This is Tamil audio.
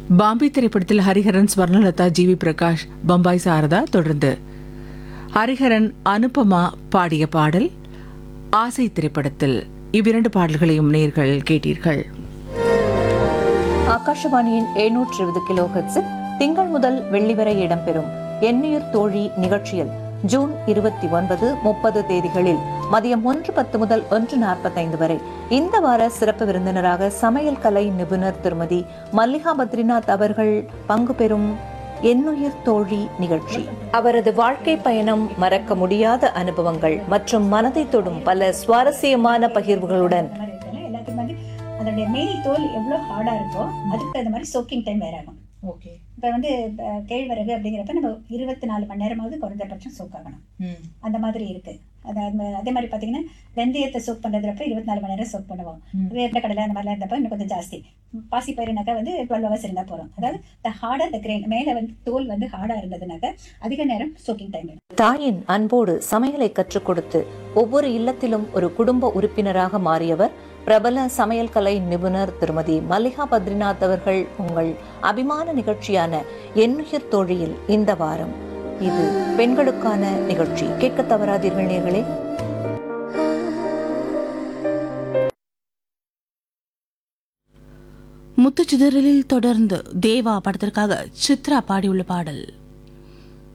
பாம்பே திரைப்படத்தில் ஹரிஹரன் ஸ்வர்ணலதா ஜி வி பிரகாஷ் பம்பாய் சாரதா தொடர்ந்து ஹரிஹரன் அனுபமா பாடிய பாடல் ஆசை திரைப்படத்தில் இவ்விரண்டு பாடல்களையும் நேர்கள் கேட்டீர்கள் ஆகாஷவாணியின் எழுநூற்று இருபது கிலோ ஹெர்ட்ஸில் திங்கள் முதல் வெள்ளி வரை இடம்பெறும் எண்ணுயிர் தோழி நிகழ்ச்சியில் ஜூன் இருபத்தி ஒன்பது முப்பது தேதிகளில் மதியம் ஒன்று பத்து முதல் ஒன்று நாற்பத்தைந்து வரை இந்த வார சிறப்பு விருந்தினராக சமையல் கலை நிபுணர் திருமதி மல்லிகா பத்ரிநாத் அவர்கள் பங்கு பெறும் எண்ணுயிர் தோழி நிகழ்ச்சி அவரது வாழ்க்கை பயணம் மறக்க முடியாத அனுபவங்கள் மற்றும் மனதை தொடும் பல சுவாரஸ்யமான பகிர்வுகளுடன் அந்த மாதிரி இருக்குல்ல எல்லாத்துக்கும் வந்து அதோடைய மேல் தோல் எவ்வளோ ஹார்டாக இருக்கோ அதுக்கு தகுந்த மாதிரி சோக்கிங் டைம் வேற ஆகும் ஓகே இப்போ வந்து அஹ், கேழ்வரகு அப்படிங்கிறப்ப நம்ம இருபத்தி நாலு மணி நேரமாவது குறைந்தபட்சம் சோக் ஆகணும் அந்த மாதிரி இருக்கு அது அது- அதே மாதிரி பார்த்தீங்கன்னா வெந்தயத்தை சோக் பண்ணுறதுப்ப இருபத்தி நாலு மணி நேரம் சோக் பண்ணுவோம் வேர்க்கடலை கடலை அந்த மாதிரிலாம் இருந்தப்ப இன்னும் கொஞ்சம் ஜாஸ்தி பாசி பயிருனாக்கா வந்து டுவெல் ஹவர்ஸ் இருந்தால் போகிறோம் அதாவது த ஹார்டாக த கிரெயின் மேலே வந்து தோல் வந்து ஹார்டாக இருந்ததுனாக்கா அதிக நேரம் சோக்கிங் டைம் வேணும் தாயின் அன்போடு சமையலை கற்றுக் கொடுத்து ஒவ்வொரு இல்லத்திலும் ஒரு குடும்ப உறுப்பினராக மாறியவர் பிரபல சமையல் கலை நிபுணர் திருமதி மல்லிகா பத்ரிநாத் அவர்கள் உங்கள் அபிமான நிகழ்ச்சியான எண்ணுயிர் தோழியில் இந்த வாரம் இது பெண்களுக்கான நிகழ்ச்சி கேட்க தவறாதீர்கள் நேர்களே முத்துச்சிதறலில் தொடர்ந்து தேவா படத்திற்காக சித்ரா பாடியுள்ள பாடல்